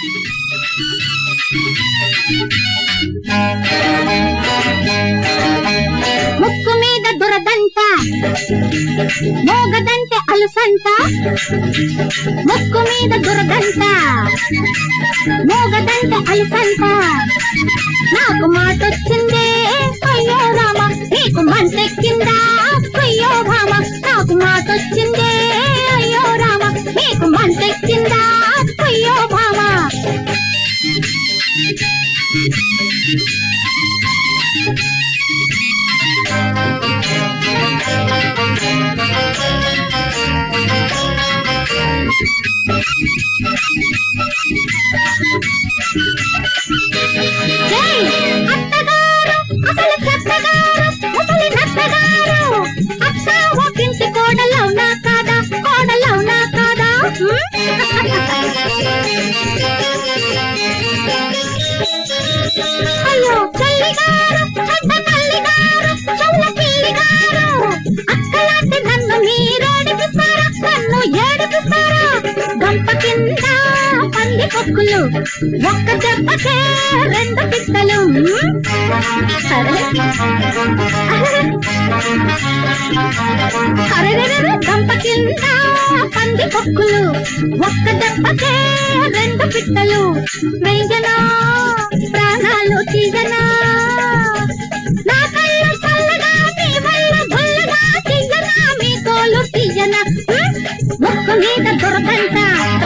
ముక్కు మీద దురదంట మోగదంటే అలుసంట ముక్కు మీద దురదంట మోగదంటే అలుసంట నాకు మాటొచ్చిందే అయ్యో రామ నీకు మంటెక్కిందా అయ్యో భామ నాకు మాటొచ్చిందే అయ్యో రామ నీకు మంటెక్కిందా అయ్యో భామ ఏయ్, అత్తగారు అసలు చెత్తగారు ముసలి నత్తగారు అత్త ఒకింటి కోడలవునా కాదా కోడలవునా కాదా అయ్యో చెల్లిగారు చెడ్డ తల్లిగారు చెవుల పిల్లిగారు అక్కలాంటి నన్ను మీరేడిపిస్తారా నన్ను ఏడిపిస్తారా గంప కింద పంది పొక్కులు ఒక్క దెబ్బకే రెండు పిట్టలు సరే అరెరెరెరె గంప కింద పంది పొక్కులు ఒక్క దెబ్బకే రెండు పిట్టలు వెయ్యనా ప్రాణాలు తీయనా నా కళ్ళు చల్లగా నీ వల్ల గుల్లగా తీయనా మీ తోలు తీయనా హ్మ్? ముక్కు మీద దొరకంట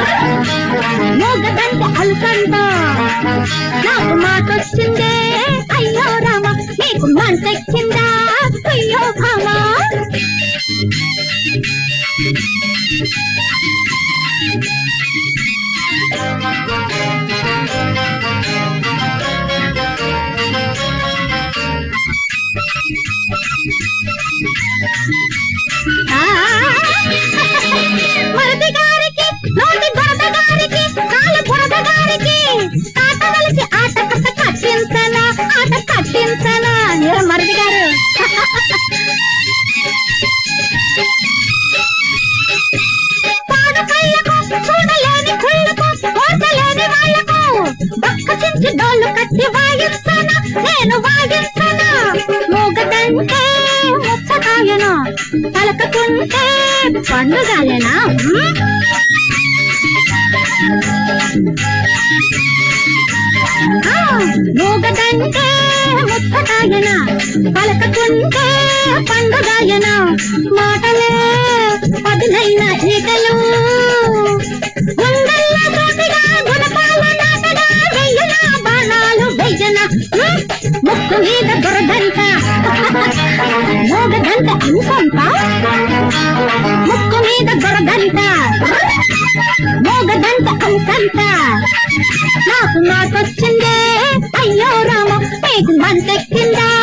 మూగదంట అల్కంట నాకు మాటొచ్చిందే అయ్యో రామ నీకు మంటెక్కిందా అయ్యో భామ ఆ మరది గారికి నోటి బురద గారికి కాలు బురద గారికి ఆట కలిసి ఆట కట్ట కట్టించనా ఆట కట్టించనా ఏ మరది గారు పాడు కళ్ళకు చూడలేని కుళ్ళకు ఓర్చలేని వాళ్ళకు బక్క చించి డోలు కట్టి వాయించనా నేను వాయించనా మూగదంటే ముచ్చటాయనా పలకకుంటే పండుగాలేనా హ్మ్? ఆ, మూగదంటే ముచ్చటాయన పలకకుంటే పండుగాయన మాటలే పదునైన ఈటలు గుండెల్లో తోటిగా గుణపాల నాటగా వెయ్యన బాణాలు వెయ్యన హ్మ్? ముక్కు మీద బురదంట మూగదంట అనుసంత ముక్కు మీద బురదంట మోగదంట అంతంత నాకు మాటొచ్చిందే అయ్యో రామ నీకు మంటెక్కిందా